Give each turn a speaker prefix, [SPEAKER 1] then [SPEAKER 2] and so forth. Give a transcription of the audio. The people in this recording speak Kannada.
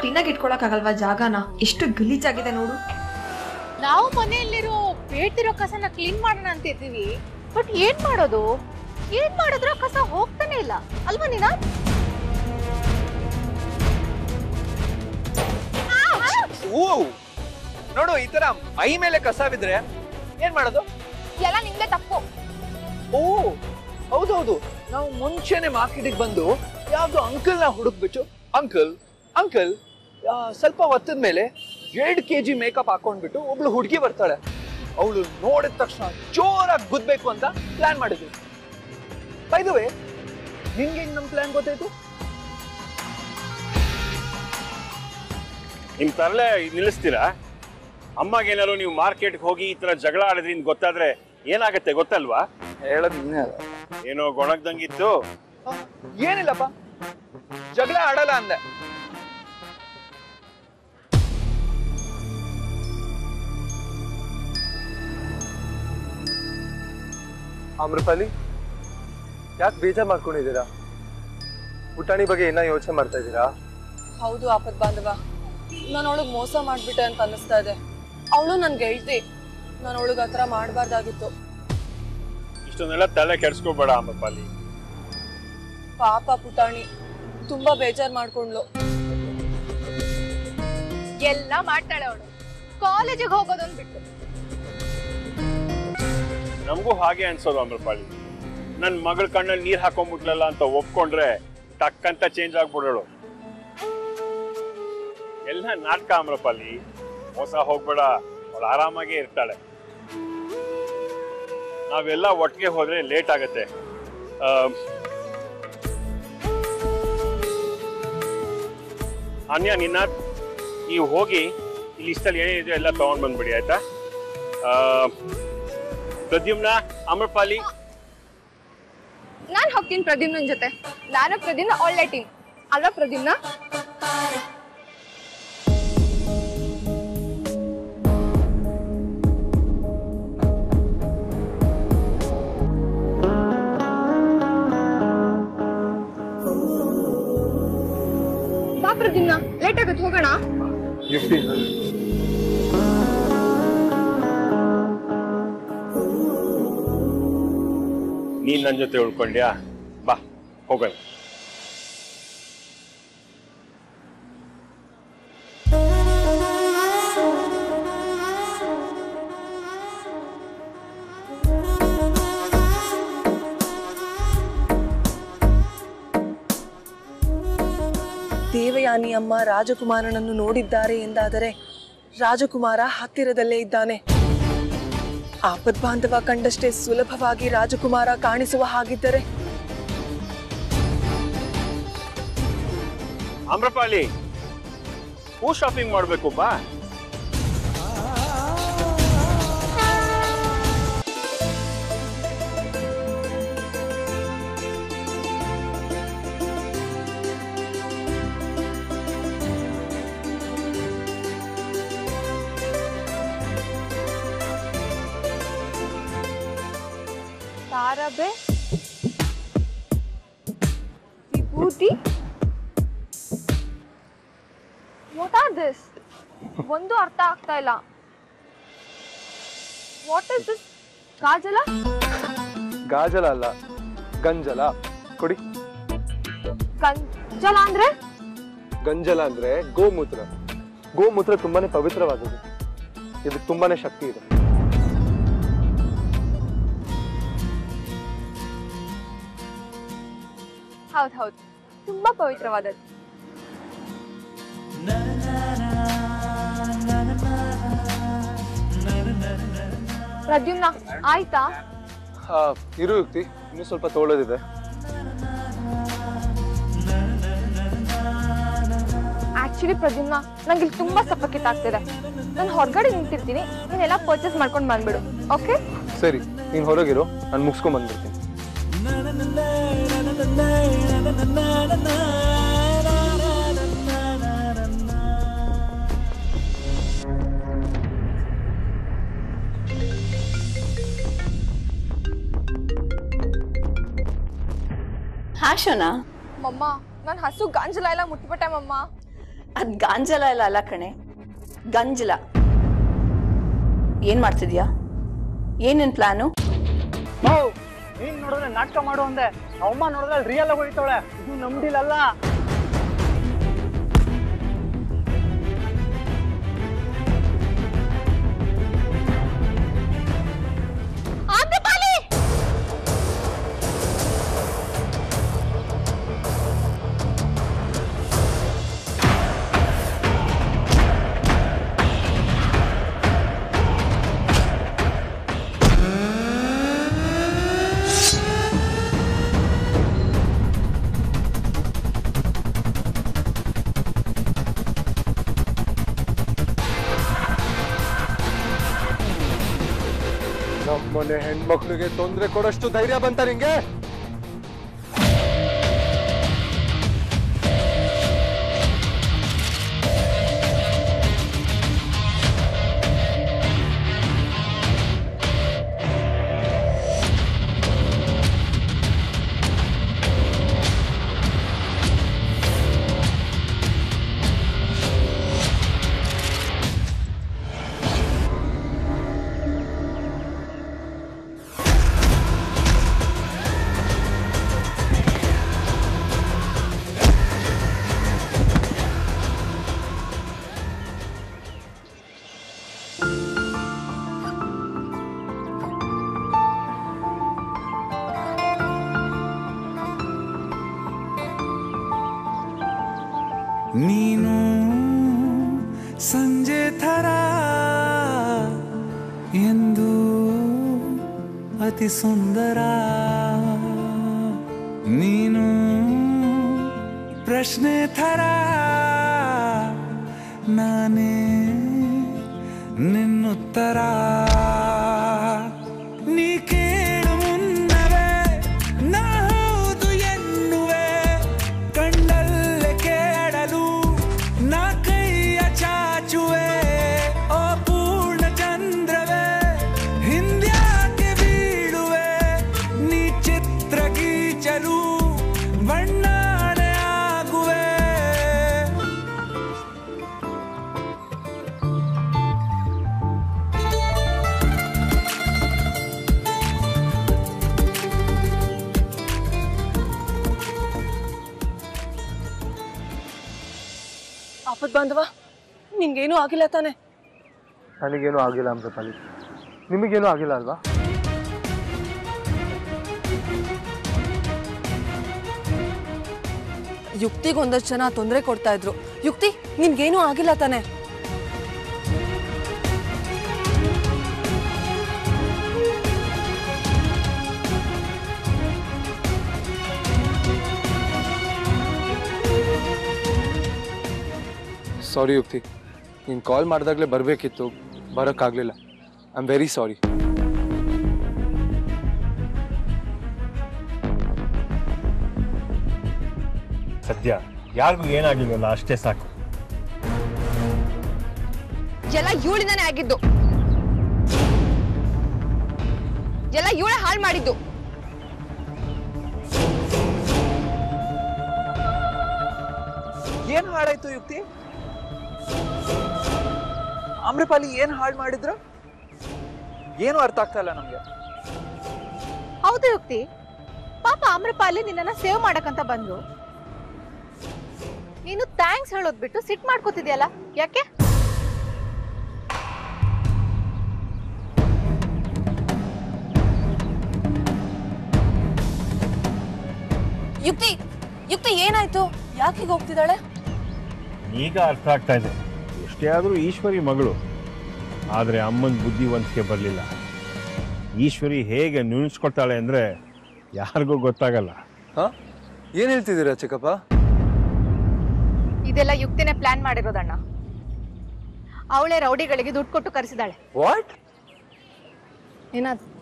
[SPEAKER 1] ಕ್ಲೀನಾಗಿ ಇಟ್ಕೊಳಕ್ಕಾಗಲ್ವಾ ಜಾಗನ ಎಷ್ಟು ಗಲೀಜಾಗಿದೆ ನೋಡು
[SPEAKER 2] ನಾವು ಮನೆಯಲ್ಲಿರೋ ಬೇಡ್ತಿರೋ ಕಸನ ಕ್ಲೀನ್ ಮಾಡೋಣ ಅಂತ ಇದ್ದೀವಿ ಬಟ್ ಏನ್ ಮಾಡೋದು ಏನ್ ಮಾಡಿದ್ರು ಕಸ ಹೋಗ್ತಾನೆ ಇಲ್ಲ ಅಲ್ವಾ ನೀನಾ
[SPEAKER 3] ಓ ನೋಡು ಈ ತರ ಮೈ ಮೇಲೆ ಕಸ ಬಿದ್ರೆ ಏನ್ ಮಾಡೋದು
[SPEAKER 2] ಎಲ್ಲ ನಿಮ್ದೆ ತಪ್ಪು
[SPEAKER 3] ಓ ಹೌದೌದು ನಾವು ಮುಂಚೆನೆ ಮಾರ್ಕೆಟಿಗೆ ಬಂದು ಯಾವ್ದು ಅಂಕಲ್ ನ ಹುಡುಕ್ಬಿಟ್ಟು ಅಂಕಲ್ ಅಂಕಲ್ ಸ್ವಲ್ಪ ಒತ್ತದ ಮೇಲೆ ಎರಡು ಕೆ ಜಿ ಮೇಕಪ್ ಹಾಕೊಂಡ್ಬಿಟ್ಟು ಒಬ್ಳು ಹುಡುಗಿ ಬರ್ತಾಳೆ ಅವಳು ನೋಡಿದ ತಕ್ಷಣ ಜೋರಾಗಿ ಗುದ್ಬೇಕು ಅಂತ ಪ್ಲಾನ್ ಮಾಡಿದ್ವಿ ಬೈದುವೆ ನಿನ್ಗೆ ಹೆಂಗ್ ನಮ್ ಪ್ಲಾನ್ ಗೊತ್ತಾಯ್ತು
[SPEAKER 4] ನಿಮ್ ತರಲೆ ನಿಲ್ಲಿಸ್ತೀರಾ ಅಮ್ಮಗೇನಾದ್ರು ನೀವು ಮಾರ್ಕೆಟ್ಗೆ ಹೋಗಿ ಈ ತರ ಜಗಳ ಆಡಿದ್ರಿಂದ ಗೊತ್ತಾದ್ರೆ ಏನಾಗತ್ತೆ ಗೊತ್ತಲ್ವಾ
[SPEAKER 3] ಹೇಳದ್ ನೀನೇ ಅಲ್ಲ
[SPEAKER 4] ಏನೋ ಗೊಣಗ್ದಂಗಿತ್ತು
[SPEAKER 3] ಹ, ಏನಿಲ್ಲಪ್ಪ ಜಗಳ ಆಡಲ್ಲ ಅಂದೆ
[SPEAKER 5] ಅಮೃಪಾಲಿ ಯಾಕೆ ಬೇಜಾರ್ ಮಾಡ್ಕೊಂಡಿದ್ದೀರಾ ಪುಟಾಣಿ ಬಗ್ಗೆ ಏನ ಯೋಚನೆ ಮಾಡ್ತಾ ಇದ್ದೀರಾ
[SPEAKER 6] ಹೌದು ಆಪತ್ ಬಾಂಧವ ನಾನು ಅವಳಿಗೆ ಮೋಸ ಮಾಡ್ಬಿಟ್ಟೆ ಅಂತ ಅನ್ನಿಸ್ತಾ ಇದೆ ಅವಳು ನನ್ ಗೆಳ್ತಿ ನಾನು ಅವಳಿಗೆ ಹತ್ರ ಮಾಡಬಾರ್ದಾಗಿತ್ತು
[SPEAKER 4] ಇಷ್ಟೊಂದೆಲ್ಲ ತಲೆ ಕೆಡ್ಸ್ಕೋಬೇಡ ಅಮ್ಮಪಾಲಿ
[SPEAKER 6] ಪಾಪ ಪುಟಾಣಿ ತುಂಬಾ ಬೇಜಾರ್ ಮಾಡ್ಕೊಂಡ್ಲು
[SPEAKER 2] ಎಲ್ಲ ಮಾಡ್ತಾಳೆ ಅವಳು ಕಾಲೇಜಿಗೆ ಹೋಗೋದೊಂದು ಬಿಟ್ಟು
[SPEAKER 4] ನಮಗೂ ಹಾಗೆ ಅನ್ಸೋದು ಅಮೃಪಾಲಿ ನನ್ ಮಗಳ ಕಣ್ಣಲ್ಲಿ ನೀರ್ ಹಾಕೊಂಡ್ಬಿಟ್ಲಲ್ಲ ಅಂತ ಒಪ್ಕೊಂಡ್ರೆ ಟಕ್ಕಂತ ಚೇಂಜ್ ಆಗ್ಬಿಡೋಳು ಎಲ್ಲ ನಾಟಕ ಅಮೃಪಾಲಿ ಮೋಸ ಹೋಗ್ಬೇಡ ಅವಳು ಆರಾಮಾಗೇ ಇರ್ತಾಳೆ ನಾವೆಲ್ಲ ಒಟ್ಟಿಗೆ ಹೋದ್ರೆ ಲೇಟ್ ಆಗತ್ತೆ ಆಮ್, ಅನ್ಯ ನಿನ್ನ ನೀವು ಹೋಗಿ ಇಲ್ಲಿ ಇಷ್ಟಲ್ಲಿ ಏನಿದೆ ಎಲ್ಲ ತಗೊಂಡ್ ಬಂದ್ಬಿಡಿ ಆಯ್ತಾ ಆ, ಪ್ರದ್ಯುಮ್ನ ಅಮೃಪಾಲಿ
[SPEAKER 2] ನಾನ್ ಹೋಗ್ತೀನಿ ಪ್ರದ್ಯುಮ್ನನ್ ಜೊತೆ ನಾನು ಪ್ರದ್ಯುಮ್ನ ಒಳ್ಳೆ ಟೀಮ್ ಅಲ್ವಾ ಪ್ರದ್ಯುಮ್ನ ಬಾ ಪ್ರದ್ಯುಮ್ನ ಲೇಟ್ ಆಗತ್ತೆ ಹೋಗೋಣ
[SPEAKER 5] ಯುಕ್ತಿ
[SPEAKER 4] ನೀನ್ ನನ್ನ ಜೊತೆ ಉಳ್ಕೊಂಡ್ಯಾ ಬಾ ಹೋಗೋಣ
[SPEAKER 6] ದೇವಯಾನಿ ಅಮ್ಮ ರಾಜಕುಮಾರನನ್ನು ನೋಡಿದ್ದಾರೆ ಎಂದಾದರೆ ರಾಜಕುಮಾರ ಹತ್ತಿರದಲ್ಲೇ ಇದ್ದಾನೆ ಆಪದ್ ಬಾಂಧವ ಕಂಡಷ್ಟೇ ಸುಲಭವಾಗಿ ರಾಜಕುಮಾರ ಕಾಣಿಸುವ ಹಾಗಿದ್ದರೆ
[SPEAKER 4] ಅಮ್ರಪಾಲಿ ಹೂ ಶಾಪಿಂಗ್ ಮಾಡ್ಬೇಕು ಬಾ
[SPEAKER 2] ತಾರಬೆ ವಿಭೂತಿ ವಾಟ್ ಆರ್ ದಿಸ್ ಒಂದು ಅರ್ಥ ಆಗ್ತಾ ಇಲ್ಲ ವಾಟ್ ಇಸ್ ದಿಸ್ ಕಾಜಲ
[SPEAKER 5] ಗಾಜಲ ಅಲ್ಲ ಗಂಜಲ ಕೊಡಿ
[SPEAKER 2] ಕಂಜಲ ಅಂದ್ರೆ
[SPEAKER 5] ಗಂಜಲ ಅಂದ್ರೆ ಗೋಮೂತ್ರ ಗೋಮೂತ್ರ ತುಂಬಾನೇ ಪವಿತ್ರವಾದದ್ದು ಇದಕ್ಕೆ ತುಂಬಾನೇ ಶಕ್ತಿ ಇದೆ
[SPEAKER 2] ಹೌದು ಹೌದು ತುಂಬಾ ಪವಿತ್ರವಾದದ್ದು ಪ್ರದ್ಯುಮ್ನ ಆಯ್ತಾ
[SPEAKER 5] ಆ, ಇರು ಯುಕ್ತಿ ಇನ್ನೂ ಸ್ವಲ್ಪ ತೋಳೋದಿದೆ
[SPEAKER 2] ಆಕ್ಚುಲಿ ಪ್ರದ್ಯುಮ್ನ ನಂಗೆ ಇಲ್ಲಿ ತುಂಬಾ ಸಫಕಿಟ್ ಆಗ್ತಿದೆ ನಾನು ಹೊರಗಡೆ ನಿಂತಿರ್ತೀನಿ ನೀನೆಲ್ಲ ಪರ್ಚೇಸ್ ಮಾಡ್ಕೊಂಡು ಬಂದ್ಬಿಡು ಓಕೆ
[SPEAKER 5] ಸರಿ ನೀನ್ ಹೊರಗಿರು ನಾನು ಮುಗಿಸ್ಕೊಂಡ್ ಬಂದ್ಬಿಡ್ತೀನಿ
[SPEAKER 7] ಹಾ ಶೋನಾ
[SPEAKER 2] ಮಮ್ಮ ನಾನು ಹಸು ಗಾಂಜಲ ಎಲ್ಲ ಮುಟ್ಬಿಟ್ಟೆ ಮಮ್ಮ
[SPEAKER 7] ಅದ್ ಗಾಂಜಲ ಇಲ್ಲ ಅಲ್ಲ ಕಣೆ ಗಂಜಲ ಏನ್ ಮಾಡ್ತಿದ್ಯಾ ಏನೇನ್ ಪ್ಲಾನು
[SPEAKER 8] ನೀನ್ ನೋಡಿದ್ರೆ ನಾಟಕ ಮಾಡು ಅಂದೆ ಅಮ್ಮ ನೋಡಿದ್ರೆ ರಿಯಲ್ ಆಗಿ ಹೊಡಿತಾಳೆ ಇದು ನಮ್ದಿಲ್ಲಲ್ಲ
[SPEAKER 2] ಆಮ್ರಪಾಲಿ
[SPEAKER 5] ನಮ್ಮನೆ ಹೆಣ್ಮಕ್ಳಿಗೆ ತೊಂದರೆ ಕೊಡೋಷ್ಟು ಧೈರ್ಯ ಬಂತ ನಿಂಗೆ
[SPEAKER 9] ನೀನು ಸಂಜೆ ಥರ ಎಂದು ಅತಿ ಸುಂದರ ನೀನು ಪ್ರಶ್ನೆ ಥರ ನಾನೇ ನಿನ್ನುತ್ತರ ನೀ ಕೇಳು ಮುನ್ನವೇ ನಾ ಹೌದು ಎನ್ನುವೆ ಕಂಡಲ್ಲೇ ಕೇಳಲು ನಾ ಕೈಯ ಚಾಚುವೆ ಓ ಪೂರ್ಣ ಚಂದ್ರವೇ ಹಿಂದ್ಯಾಕೆ ಬೀಳುವೆ ನೀ ಚಿತ್ರ ಗೀಚಲು ಬಣ್ಣಾನೆ ಆಗುವೆ
[SPEAKER 6] ಆಪತ್ ಬಾಂಧವ ನಿನ್ಗೇನು ಆಗಿಲ್ಲ ತಾನೆ
[SPEAKER 5] ನನಗೇನು ಆಗಿಲ್ಲ ಅಮೃತಾಲಿ ನಿಮಗೇನು ಆಗಿಲ್ಲ ಅಲ್ವಾ
[SPEAKER 6] ಯುಕ್ತಿಗೆ ಒಂದಷ್ಟು ಜನ ತೊಂದರೆ ಕೊಡ್ತಾ ಇದ್ರು ಯುಕ್ತಿ ನಿನ್ಗೇನು ಆಗಿಲ್ಲ ತಾನೆ
[SPEAKER 5] ಸಾರಿ ಯುಕ್ತಿ ನೀನು ಕಾಲ್ ಮಾಡಿದಾಗಲೇ ಬರಬೇಕಿತ್ತು ಬರೋಕ್ಕಾಗಲಿಲ್ಲ ಐ ಆಮ್ ವೆರಿ ಸಾರಿ
[SPEAKER 4] ಸದ್ಯ ಯಾರಿಗೂ ಏನಾಗಿಲ್ವಲ್ಲ ಅಷ್ಟೇ ಸಾಕು
[SPEAKER 1] ಎಲ್ಲ ಇವಳಿಂದಾನೇ ಆಗಿದ್ದು ಎಲ್ಲ ಇವಳೆ ಹಾಳು ಮಾಡಿದ್ದು
[SPEAKER 3] ಏನ್ ಹಾಳಾಯ್ತು ಯುಕ್ತಿ ಆಮ್ರಪಾಲಿ ಏನ್ ಹಾಳು ಮಾಡಿದ್ರು ಏನು ಅರ್ಥ ಆಗ್ತಾ ಇಲ್ಲ ನಮ್ಗೆ
[SPEAKER 2] ಹೌದು ಯುಕ್ತಿ ಪಾಪ ಆಮ್ರಪಾಲಿ ನಿನ್ನನ್ನ ಸೇವ್ ಮಾಡಕ್ಕಂತ ಬಂದ್ರು ನೀನು ಥ್ಯಾಂಕ್ಸ್ ಹೇಳೋದ್ ಬಿಟ್ಟು ಸಿಟ್ ಮಾಡ್ಕೋತಿದ್ಯಲ್ಲ ಯಾಕೆ
[SPEAKER 6] ಯುಕ್ತಿ ಯುಕ್ತಿ ಏನಾಯ್ತು ಯಾಕೆ ಹೀಗ್ ಹೋಗ್ತಿದ್ದಾಳೆ
[SPEAKER 4] ಈಗ ಅರ್ಥ ಆಗ್ತಾ ಇದೆ ಎಷ್ಟೇ ಆದರೂ ಈಶ್ವರಿ ಮಗಳು ಆದರೆ ಅಮ್ಮನ ಬುದ್ಧಿವಂತಿಕೆ ಬರಲಿಲ್ಲ ಈಶ್ವರಿ ಹೇಗೆ ನುಣಿಸ್ಕೊಳ್ತಾಳೆ ಅಂದರೆ ಯಾರಿಗೂ ಗೊತ್ತಾಗಲ್ಲ
[SPEAKER 5] ಹಾಂ ಏನು ಹೇಳ್ತಿದ್ದೀರಾ ಚಿಕ್ಕಪ್ಪ
[SPEAKER 2] ಇದೆಲ್ಲ ಯುಕ್ತಿನೇ ಪ್ಲಾನ್ ಮಾಡಿರೋದಣ್ಣ ಅವಳೇ ರೌಡಿಗಳಿಗೆ ದುಡ್ಡು ಕೊಟ್ಟು ಕರೆಸಿದಾಳೆ
[SPEAKER 5] ವಾಟ್
[SPEAKER 2] ಏನಾದ್ರು